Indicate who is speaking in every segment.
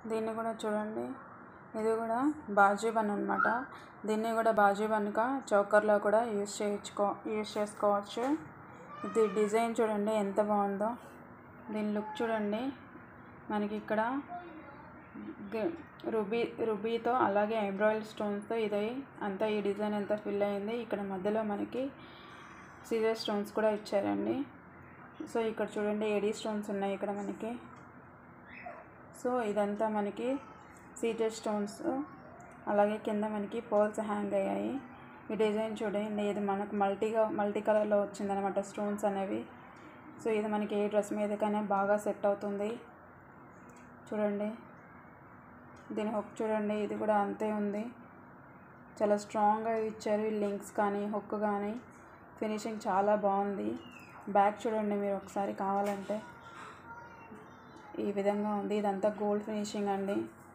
Speaker 1: దీన్ని కూడా చూడండి ఇది కూడా బాజీ బన్ అనమాట దీన్ని కూడా బాజీ బన్గా చౌకర్లో కూడా యూస్ చేయించుకో యూస్ చేసుకోవచ్చు ఇది డిజైన్ చూడండి ఎంత బాగుందో దీని లుక్ చూడండి మనకి ఇక్కడ గ- రుబీ రుబీతో అలాగే ఎంబ్రాయిడరీ స్టోన్స్తో ఇది అంతా ఈ డిజైన్ అంతా ఫిల్ అయింది ఇక్కడ మధ్యలో మనకి సీజర్ స్టోన్స్ కూడా ఇచ్చారండి సో ఇక్కడ చూడండి ఏడీ స్టోన్స్ ఉన్నాయి ఇక్కడ మనకి సో ఇదంతా మనకి సీజర్ స్టోన్స్ అలాగే కింద మనకి పోల్స్ హ్యాంగ్ అయ్యాయి ఈ డిజైన్ చూడండి ఇది మనకు మల్టీగా మల్టీ కలర్లో వచ్చిందనమాట స్టోన్స్ అనేవి సో ఇది మనకి ఏ డ్రెస్ మీదకైనా బాగా సెట్ అవుతుంది చూడండి దీని హుక్ చూడండి ఇది కూడా అంతే ఉంది చాలా స్ట్రాంగ్గా ఇచ్చారు ఈ లింక్స్ కానీ హుక్ కానీ ఫినిషింగ్ చాలా బాగుంది బ్యాక్ చూడండి మీరు ఒకసారి కావాలంటే ఈ విధంగా ఉంది ఇదంతా గోల్డ్ ఫినిషింగ్ అండి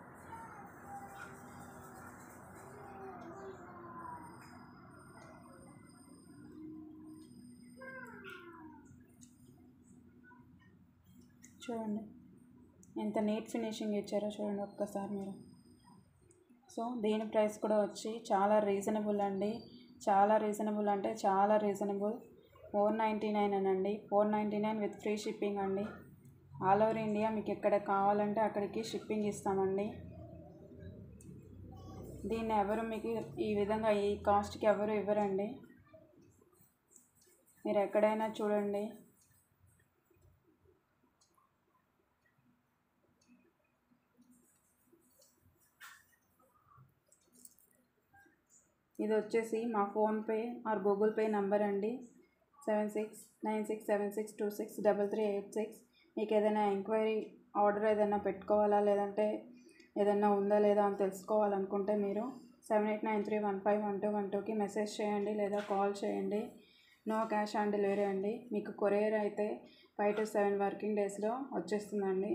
Speaker 1: చూడండి ఎంత నీట్ ఫినిషింగ్ ఇచ్చారో చూడండి ఒక్కసారి మీరు సో దీని ప్రైస్ కూడా వచ్చి చాలా రీజనబుల్ అండి చాలా రీజనబుల్ అంటే చాలా రీజనబుల్ ఫోర్ నైంటీ నైన్ అనండి four ninety nine with free shipping అండి ఆల్ ఓవర్ ఇండియా మీకు ఎక్కడ కావాలంటే అక్కడికి షిప్పింగ్ ఇస్తామండి దీన్ని ఎవరు మీకు ఈ విధంగా ఈ కాస్ట్కి ఎవరు ఇవ్వరండి మీరు ఎక్కడైనా చూడండి ఇది వచ్చేసి మా PhonePe or Google Pay number అండి seven six nine six seven six two six double three eight six మీకు ఏదైనా ఎంక్వైరీ ఆర్డర్ ఏదైనా పెట్టుకోవాలా లేదంటే ఏదైనా ఉందా లేదా అని తెలుసుకోవాలనుకుంటే మీరు seven eight nine three one five one two one టూకి మెసేజ్ చేయండి లేదా కాల్ చేయండి నో క్యాష్ ఆన్ డెలివరీ అండి మీకు కొరియర్ అయితే ఫైవ్ టు సెవెన్ వర్కింగ్ డేస్లో వచ్చేస్తుందండి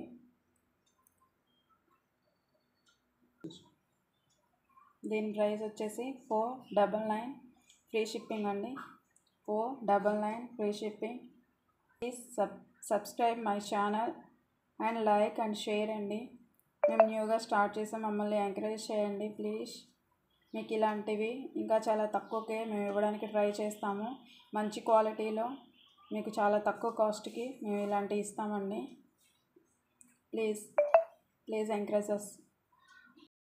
Speaker 1: దీని ప్రైస్ వచ్చేసి four double nine free shipping అండి four double nine free shipping please సబ్ subscribe my channel and like and share అండి మేము న్యూగా స్టార్ట్ చేసాం మమ్మల్ని ఎంకరేజ్ చేయండి ప్లీజ్ మీకు ఇలాంటివి ఇంకా చాలా తక్కువకే మేము ఇవ్వడానికి ట్రై చేస్తాము మంచి క్వాలిటీలో మీకు చాలా తక్కువ కాస్ట్కి మేము ఇలాంటివి ఇస్తామండి ప్లీజ్ ప్లీజ్ ఎంకరేజ్ అస్